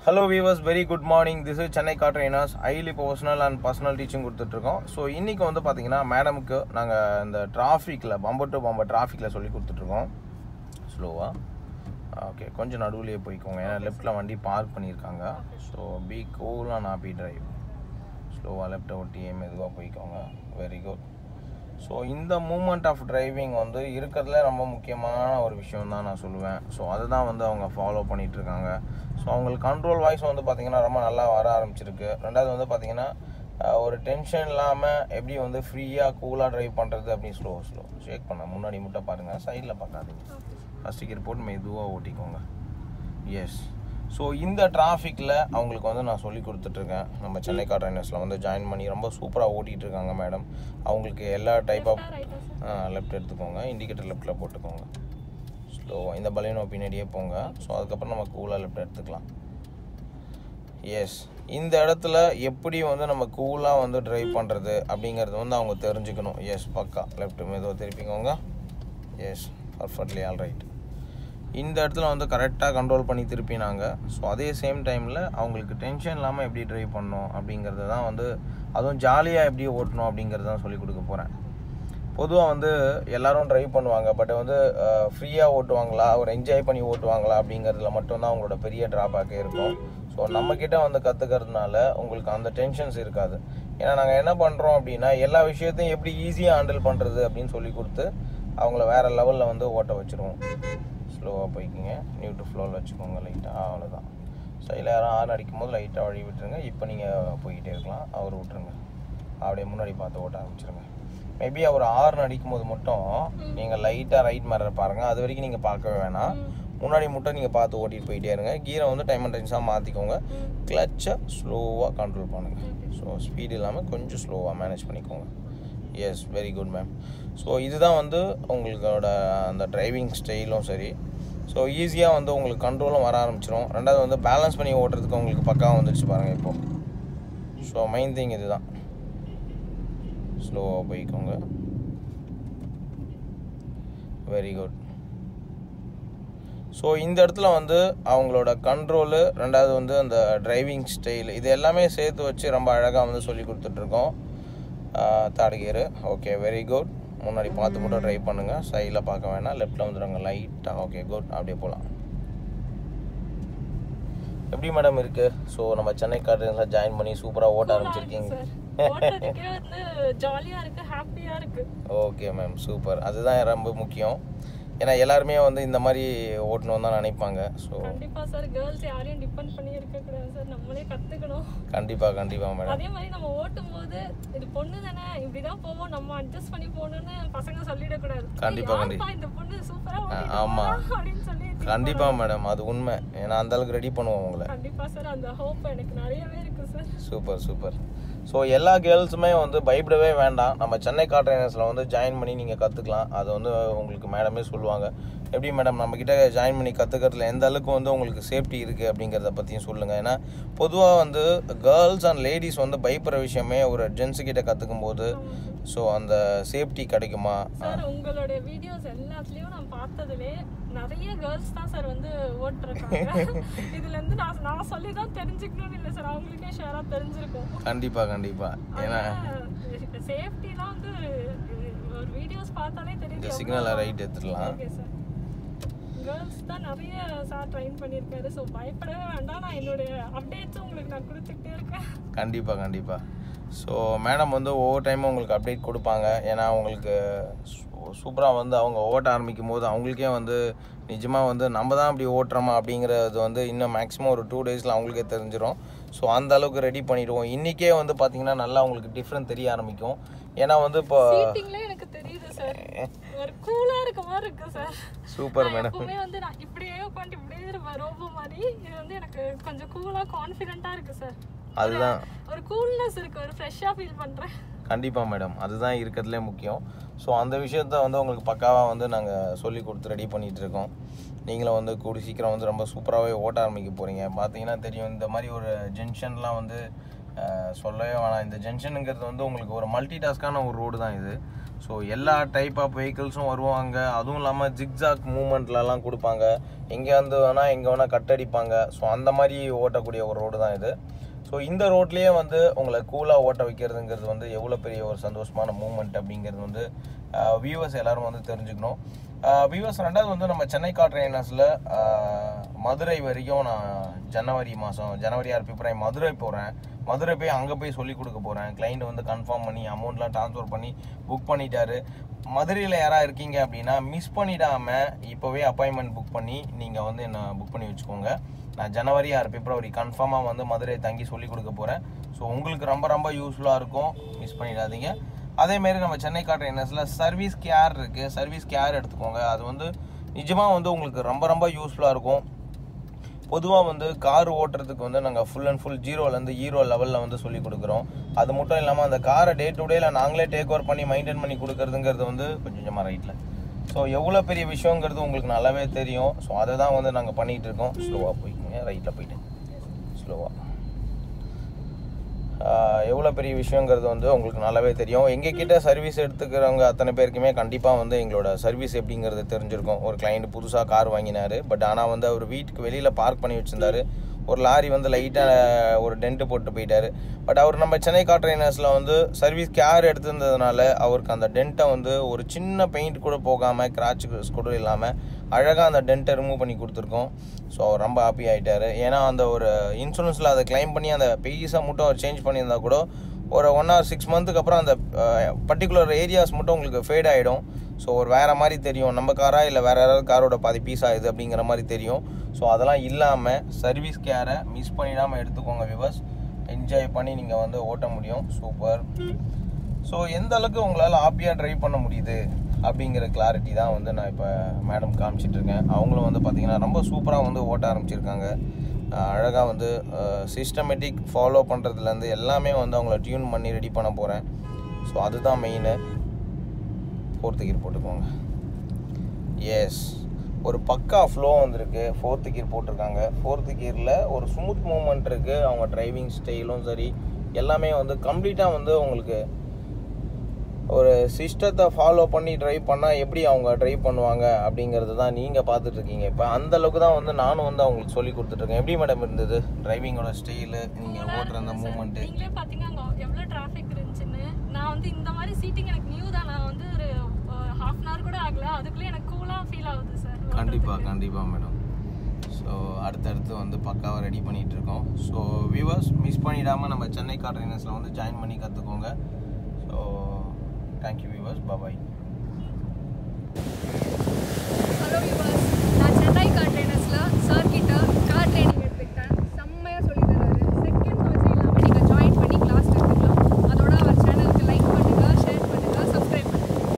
Hello viewers very good morning this is Chennai car trainers highly professional and personal teaching கொடுத்துட்ருக்கோம் so இன்றைக்கி வந்து பார்த்தீங்கன்னா மேடமுக்கு நாங்கள் இந்த டிராஃபிக்கில் பம்பர் டு பம்பர் டிராஃபிக்கில் சொல்லி கொடுத்துட்ருக்கோம் ஸ்லோவாக ஓகே கொஞ்சம் நடுவுலையே போய்க்கோங்க ஏன்னா லெஃப்ட்டில் வண்டி பார்க் பண்ணியிருக்காங்க ஸோ பி கூலாக நான் பி டிரைவ் ஸ்லோவாக லெஃப்ட்டை ஒட்டியே மெதுவாக போய்க்கோங்க வெரி குட் ஸோ இந்த மூமெண்ட் ஆஃப் டிரைவிங் வந்து இருக்கிறதுல ரொம்ப முக்கியமான ஒரு விஷயம் தான் நான் சொல்லுவேன் ஸோ அதுதான் வந்து அவங்க ஃபாலோ பண்ணிட்டு இருக்காங்க ஸோ அவங்களுக்கு கண்ட்ரோல் வாய்ஸ் வந்து பார்த்திங்கன்னா ரொம்ப நல்லா வர ஆரம்பிச்சிருக்கு ரெண்டாவது வந்து பார்த்திங்கன்னா அஹ், ஒரு டென்ஷன் இல்லாமல் எப்படி வந்து ஃப்ரீயாக கூலாக ட்ரைவ் பண்ணுறது அப்படின்னு ஸ்லோ ஸ்லோ ஷேக் பண்ண முன்னாடி மட்டும் பாருங்கள் சைடில் பார்க்காதீங்க ஃபஸ்ட் கியர் போட்டு மெதுவாக ஓட்டிக்கோங்க எஸ் ஸோ இந்த டிராஃபிக்கில் அவங்களுக்கு வந்து நான் சொல்லி கொடுத்துட்ருக்கேன் நம்ம சென்னை கார் ட்ரைனர்ஸில் வந்து ஜாயின் பண்ணி ரொம்ப சூப்பராக ஓட்டிகிட்டு இருக்காங்க மேடம் அவங்களுக்கு எல்லா டைப் ஆஃப் லெஃப்ட் எடுத்துக்கோங்க இண்டிகேட்டர் லெஃப்ட்டில் போட்டுக்கோங்க ஸ்லோவாக இந்த பலைனோ பின்னாடியே போங்க ஸோ அதுக்கப்புறம் நம்ம கூலாக லெஃப்ட் எடுத்துக்கலாம் எஸ் இந்த இடத்துல எப்படி வந்து நம்ம கூலாக வந்து டிரைவ் பண்ணுறது அப்படிங்கிறது வந்து அவங்க தெரிஞ்சுக்கணும் எஸ் பக்கா லெஃப்ட் மெதுவாக திருப்பிக்கோங்க எஸ் பர்ஃபெக்ட்லி ஆல் ரைட் இந்த இடத்துல வந்து கரெக்டாக கண்ட்ரோல் பண்ணி திருப்பினாங்க ஸோ அதே சேம் டைமில் அவங்களுக்கு டென்ஷன் இல்லாமல் எப்படி டிரைவ் பண்ணணும் அப்படிங்கிறது தான் வந்து அதுவும் ஜாலியாக எப்படி ஓட்டணும் அப்படிங்கிறது தான் சொல்லிக் கொடுக்க போகிறேன் பொதுவாக வந்து எல்லாரும் டிரைவ் பண்ணுவாங்க பட் வந்து ஃப்ரீயாக ஓட்டுவாங்களா ஒரு என்ஜாய் பண்ணி ஓட்டுவாங்களா அப்படிங்கிறதுல மட்டும்தான் அவங்களோட பெரிய ட்ராபேக்கே இருக்கும் ஸோ நம்மக்கிட்ட வந்து கற்றுக்கிறதுனால உங்களுக்கு அந்த டென்ஷன்ஸ் இருக்காது ஏன்னா நாங்கள் என்ன பண்ணுறோம் அப்படின்னா எல்லா விஷயத்தையும் எப்படி ஈஸியாக ஹேண்டில் பண்ணுறது அப்படின்னு சொல்லி கொடுத்து அவங்கள வேறு லெவலில் வந்து ஓட்ட வச்சுருவோம் ஸ்லோவாக போய்க்கிங்க நியூ டு ஃப்ளோவில் வச்சுக்கோங்க லைட்டாக அவ்வளோதான் சைடில் யாரும் ஆன் அடிக்கும் போது லைட்டாக வழி விட்டுருங்க இப்போ நீங்கள் போய்கிட்டே இருக்கலாம் அவர் விட்டுருங்க அப்படியே முன்னாடி பார்த்து ஓட்ட ஆரம்பிச்சிருங்க மேபி அவர் ஆர்ன் அடிக்கும் போது மட்டும் நீங்கள் லைட்டாக ரைட் மேரர் பாருங்கள் அது வரைக்கும் நீங்கள் பார்க்கவே வேணாம் முன்னாடி மட்டும் நீங்கள் பார்த்து ஓட்டிட்டு போயிட்டே இருங்க கீரை வந்து டைம் அண்ட் டைம்ஸாக மாற்றிக்கோங்க கிளச்சை ஸ்லோவாக கண்ட்ரோல் பண்ணுங்கள் ஸோ ஸ்பீட் இல்லாமல் கொஞ்சம் ஸ்லோவாக மேனேஜ் பண்ணிக்கோங்க yes very good ma'am so இதுதான் வந்து உங்களோட அந்த டிரைவிங் ஸ்டைலும் சரி ஸோ ஈஸியாக வந்து உங்களுக்கு கண்ட்ரோலும் வர ஆரம்பிச்சிடும் ரெண்டாவது வந்து பேலன்ஸ் பண்ணி ஓட்டுறதுக்கு உங்களுக்கு பக்காவாக வந்துடுச்சு பாருங்கள் இப்போ ஸோ மெயின் திங் இதுதான் ஸ்லோவாக போய்க்கோங்க வெரி குட் ஸோ இந்த இடத்துல வந்து அவங்களோட கண்ட்ரோலு ரெண்டாவது வந்து அந்த டிரைவிங் ஸ்டைல் இது எல்லாமே சேர்த்து வச்சு ரொம்ப அழகாக வந்து சொல்லி கொடுத்துட்ருக்கோம் third gear okay very good முன்னாடி பார்த்து மட்டும் ட்ரை பண்ணுங்கள் சைடில் பார்க்க வேணாம் லெஃப்ட்டில் வந்துடுங்க லைட்டாக ஓகே குட் அப்படியே போகலாம் எப்படி மேடம் இருக்குது ஸோ நம்ம சென்னை கார்டன்ஸில் ஜாயின் பண்ணி சூப்பராக ஓட்ட ஆரம்பிச்சிருக்கீங்க ஓட்டுறதுக்கே வந்து ஜாலியா இருக்கு ஹாப்பியா இருக்கு ஓகே மேம் சூப்பர் அதுதான் ரொம்ப முக்கியம் ஏன்னா எல்லாருமே வந்து இந்த மாதிரி ஓட்டணும் தான் நினைப்பாங்க ஸோ கண்டிப்பா சார் கேர்ள்ஸ் யாரையும் டிபெண்ட் பண்ணி இருக்க கூடாது சார் நம்மளே கத்துக்கணும் கண்டிப்பாக கண்டிப்பாக மேடம் அதே மாதிரி நம்ம ஓட்டும் போது இது பொண்ணு தானே இப்படிதான் போவோம் நம்ம அட்ஜஸ்ட் பண்ணி போகணும்னு பசங்க சொல்லிடக்கூடாது கண்டிப்பா, "ஏய், யாருப்பா இந்த பொண்ணு சூப்பரா ஓட்டிட்டு ஆமா. போறா?" அப்படின்னு சொல்லி கண்டிப்பாக மேடம் அது உண்மை ஏன்னா அந்த அளவுக்கு ரெடி பண்ணுவோம் உங்களை கண்டிப்பா சார் அந்த ஹோப் எனக்கு நிறையவே இருக்கு சார் சூப்பர் சூப்பர் ஸோ எல்லா கேர்ள்ஸுமே வந்து பயப்படவே வேண்டாம் நம்ம சென்னை கார் ட்ரைனர்ஸில் வந்து ஜாயின் பண்ணி நீங்கள் கற்றுக்கலாம் அது வந்து உங்களுக்கு மேடமே சொல்லுவாங்க எப்படி மேடம் நம்மக்கிட்ட ஜாயின் பண்ணி கற்றுக்கிறதுல எந்த அளவுக்கு வந்து உங்களுக்கு சேஃப்டி இருக்குது அப்படிங்கிறத பற்றியும் சொல்லுங்கள் ஏன்னா பொதுவாக வந்து கேர்ள்ஸ் அண்ட் லேடிஸ் வந்து பயப்படுற விஷயமே ஒரு ஜென்ஸு கிட்ட கற்றுக்கும் போது ஸோ அந்த சேஃப்டி கிடைக்குமா சார் உங்களுடைய வீடியோஸ் எல்லாத்துலயும் நான் பார்த்ததுலே நிறைய கேர்ள்ஸ் தான் சார் வந்து ஓட்டுறாங்க இதுல இருந்து நான் நான் சொல்லி தான் தெரிஞ்சுக்கணும்னு இல்லை சார் அவங்களுக்கே ஷேரா தெரிஞ்சிருக்கும் கண்டிப்பாக கண்டிப்பாக ஏன்னா சேஃப்டிலாம் வந்து ஒரு வீடியோஸ் பார்த்தாலே இந்த தெரியும் சிக்னலை ரைட் எடுத்துடலாம் ஓகே சார் கேர்ள்ஸ் தான் நிறைய சார் ட்ரைன் பண்ணியிருக்காரு ஸோ பயப்படவே வேண்டாம் நான் என்னுடைய அப்டேட்ஸ் உங்களுக்கு நான் கொடுத்துக்கிட்டே இருக்கேன் கண்டிப்பாக கண்டிப்பாக ஸோ மேடம் வந்து ஒவ்வொரு டைமும் உங்களுக்கு அப்டேட் கொடுப்பாங்க ஏன்னா உங்களுக்கு சூப்பராக வந்து அவங்க ஓட்ட ஆரம்பிக்கும் போது அவங்களுக்கே வந்து நிஜமாக வந்து நம்ம தான் அப்படி ஓட்டுறோமா அப்படிங்கிறது வந்து இன்னும் மேக்ஸிமம் ஒரு டூ டேஸில் அவங்களுக்கே தெரிஞ்சிடும் ஸோ அந்த அளவுக்கு ரெடி பண்ணிடுவோம் இன்றைக்கே வந்து பார்த்தீங்கன்னா நல்லா உங்களுக்கு டிஃப்ரெண்ட் தெரிய ஆரம்பிக்கும் ஏன்னா வந்து இப்போ சீட்டிங்ல எனக்கு தெரியுது சார் ஒரு கூலா இருக்க மாதிரி இருக்கு சார் சூப்பர் நான் மேடம் எப்பவுமே வந்து நான் இப்படியே உட்காந்து இப்படியே இருப்பேன் ரோபோ மாதிரி இது வந்து எனக்கு கொஞ்சம் கூலா கான்ஃபிடென்ட்டா இருக்கு சார் அதுதான் ஒரு கூல்னஸ் இருக்கு ஒரு ஃப்ரெஷ்ஷா ஃபீல் பண்றேன் கண்டிப்பாக மேடம் அதுதான் இருக்கிறதுலே முக்கியம் ஸோ அந்த விஷயத்த வந்து உங்களுக்கு பக்காவாக வந்து நாங்கள் சொல்லி கொடுத்து ரெடி பண்ணிகிட்டு இருக்கோம் நீங்களும் வந்து கூடி சீக்கிரம் வந்து ரொம்ப சூப்பராகவே ஓட்ட ஆரம்பிக்க போகிறீங்க பார்த்தீங்கன்னா தெரியும் இந்த மாதிரி ஒரு ஜங்ஷன்லாம் வந்து அஹ், சொல்லவே வேணாம் இந்த ஜங்ஷனுங்கிறது வந்து உங்களுக்கு ஒரு மல்டி டாஸ்கான ஒரு ரோடு தான் இது ஸோ எல்லா டைப் ஆஃப் வெஹிக்கிள்ஸும் வருவாங்க அதுவும் இல்லாமல் ஜிக்ஜாக் மூமெண்ட்லலாம் கொடுப்பாங்க எங்கே வந்து வேணால் எங்கே வேணால் கட் அடிப்பாங்க ஸோ அந்த மாதிரி ஓட்டக்கூடிய ஒரு ரோடு தான் இது ஸோ இந்த ரோட்லேயே வந்து உங்களை கூலாக ஓட்ட வைக்கிறதுங்கிறது வந்து எவ்வளோ பெரிய ஒரு சந்தோஷமான மூமெண்ட் அப்படிங்கிறது வந்து வியூவர்ஸ் எல்லாரும் வந்து தெரிஞ்சுக்கணும் வியூவர்ஸ் ரெண்டாவது வந்து நம்ம சென்னை கார் ட்ரெயினர்ஸில் மதுரை வரைக்கும் நான் ஜனவரி மாதம் ஜனவரி ஆர் பிப்ரவரி மதுரை போகிறேன் மதுரை போய் அங்கே போய் சொல்லி கொடுக்க போகிறேன் கிளைண்ட் வந்து கன்ஃபார்ம் பண்ணி அமௌண்ட்லாம் ட்ரான்ஸ்ஃபர் பண்ணி புக் பண்ணிட்டாரு மதுரையில் யாராக இருக்கீங்க அப்படின்னா மிஸ் பண்ணிடாமல் இப்போவே அப்பாயின்மெண்ட் புக் பண்ணி நீங்கள் வந்து என்ன புக் பண்ணி வச்சுக்கோங்க நான் ஜனவரி ஆர் பிப்ரவரி கன்ஃபார்மாக வந்து மதுரை தங்கி சொல்லி கொடுக்க போகிறேன் ஸோ உங்களுக்கு ரொம்ப ரொம்ப யூஸ்ஃபுல்லாக இருக்கும் மிஸ் பண்ணிடாதீங்க அதேமாரி நம்ம சென்னை கார் ட்ரெயினர்ஸில் சர்வீஸ் கேர் இருக்குது சர்வீஸ் கேர் எடுத்துக்கோங்க அது வந்து நிஜமாக வந்து உங்களுக்கு ரொம்ப ரொம்ப யூஸ்ஃபுல்லாக இருக்கும் பொதுவாக வந்து கார் ஓட்டுறதுக்கு வந்து நாங்கள் ஃபுல் அண்ட் ஃபுல் ஜீரோலேருந்து ஹீரோ லெவலில் வந்து சொல்லி கொடுக்குறோம் அது மட்டும் இல்லாமல் அந்த காரை டே டு டேல நாங்களே டேக் ஓவர் பண்ணி மெயின்டைன் பண்ணி கொடுக்கறதுங்கிறது வந்து கொஞ்சம் கொஞ்சமாக ரைட்டில் ஸோ எவ்வளோ பெரிய விஷயங்கிறது உங்களுக்கு நல்லாவே தெரியும் ஸோ அதை தான் வந்து நாங்கள் பண்ணிகிட்டு இருக்கோம் ஸ்லோவாக போய்க்குங்க ரைட்டில் போயிட்டு ஸ்லோவாக எவ்வளோ பெரிய விஷயங்கிறது வந்து உங்களுக்கு நல்லாவே தெரியும் எங்கள் கிட்ட சர்வீஸ் எடுத்துக்கிறவங்க அத்தனை பேருக்குமே கண்டிப்பாக வந்து எங்களோட சர்வீஸ் எப்படிங்கிறது தெரிஞ்சிருக்கும் ஒரு கிளைண்ட் புதுசாக கார் வாங்கினார் பட் ஆனால் வந்து அவர் வீட்டுக்கு வெளியில் பார்க் பண்ணி வச்சிருந்தாரு ஒரு லாரி வந்து லைட்டாக ஒரு டென்ட்டு போட்டு போயிட்டாரு பட் அவர் நம்ம சென்னை கார் ட்ரைனர்ஸில் வந்து சர்வீஸ் கேர் எடுத்திருந்ததுனால அவருக்கு அந்த டென்ட்டை வந்து ஒரு சின்ன பெயிண்ட் கூட போகாமல் கிராட்ச் கூட இல்லாமல் அழகாக அந்த டென்ட்டை ரிமூவ் பண்ணி கொடுத்துருக்கோம் ஸோ அவர் ரொம்ப ஹாப்பி ஆகிட்டார் ஏன்னா அந்த ஒரு இன்சூரன்ஸில் அதை கிளைம் பண்ணி அந்த பெய்ஸாக மட்டும் அவர் சேஞ்ச் பண்ணியிருந்தா கூட ஒரு ஒன் ஆர் சிக்ஸ் மந்த்துக்கு அப்புறம் அந்த பர்டிகுலர் ஏரியாஸ் மட்டும் உங்களுக்கு ஃபேட் ஆகிடும் ஸோ ஒரு வேறு மாதிரி தெரியும் நம்ம காரா இல்லை வேறு யாராவது காரோட பாதி பீஸ் ஆகுது அப்படிங்கிற மாதிரி தெரியும் ஸோ அதெல்லாம் இல்லாமல் சர்வீஸ் கேரை மிஸ் பண்ணிடாமல் எடுத்துக்கோங்க விவர்ஸ் என்ஜாய் பண்ணி நீங்கள் வந்து ஓட்ட முடியும் சூப்பர் ஸோ எந்த அளவுக்கு உங்களால் ஹாப்பியாக ட்ரைவ் பண்ண முடியுது அப்படிங்கிற கிளாரிட்டி தான் வந்து நான் இப்போ மேடம் காமிச்சிட்டு இருக்கேன் அவங்களும் வந்து பார்த்தீங்கன்னா ரொம்ப சூப்பராக வந்து ஓட்ட ஆரம்பிச்சிருக்காங்க அழகாக வந்து சிஸ்டமேட்டிக் ஃபாலோ பண்ணுறதுலேருந்து எல்லாமே வந்து அவங்கள டியூன் பண்ணி ரெடி பண்ண போகிறேன் ஸோ அதுதான் மெயின் ஃபோர்த்து கீர் போட்டுக்கோங்க எஸ் ஒரு பக்கா ஃப்ளோ வந்திருக்கு ஃபோர்த்து கீர் போட்டிருக்காங்க ஃபோர்த்து கீரில் ஒரு ஸ்மூத் மூமெண்ட் இருக்குது அவங்க டிரைவிங் ஸ்டைலும் சரி எல்லாமே வந்து கம்ப்ளீட்டாக வந்து உங்களுக்கு ஒரு சிஸ்டத்தை ஃபாலோ பண்ணி ட்ரைவ் பண்ணால் எப்படி அவங்க ட்ரைவ் பண்ணுவாங்க அப்படிங்கிறது தான் நீங்கள் பார்த்துட்ருக்கீங்க இப்போ அந்த அளவுக்கு தான் வந்து நானும் வந்து அவங்களுக்கு சொல்லி கொடுத்துட்ருக்கேன் எப்படி மேடம் இருந்தது டிரைவிங்கோட ஸ்டைலு நீங்கள் ஓட்டுற அந்த மூமெண்ட்டு நீங்களே பாத்தீங்க அங்க எவ்வளவு டிராஃபிக் இருந்துச்சுன்னு நான் வந்து இந்த மாதிரி சீட்டிங் எனக்கு நியூ தான் நான் வந்து ஒரு ஹாஃப் அன் ஹவர் கூட ஆகல அதுக்குள்ளே எனக்கு கூலா ஃபீல் ஆகுது சார் கண்டிப்பாக கண்டிப்பாக மேடம் ஸோ அடுத்தடுத்து வந்து பக்காவாக ரெடி பண்ணிகிட்டு இருக்கோம் ஸோ வியூவர்ஸ் மிஸ் பண்ணிடாமல் நம்ம சென்னை கார் ட்ரைனர்ஸில் வந்து ஜாயின் பண்ணி கற்றுக்கோங்க ஸோ தேங்க்யூ வியூவர்ஸ் பாய்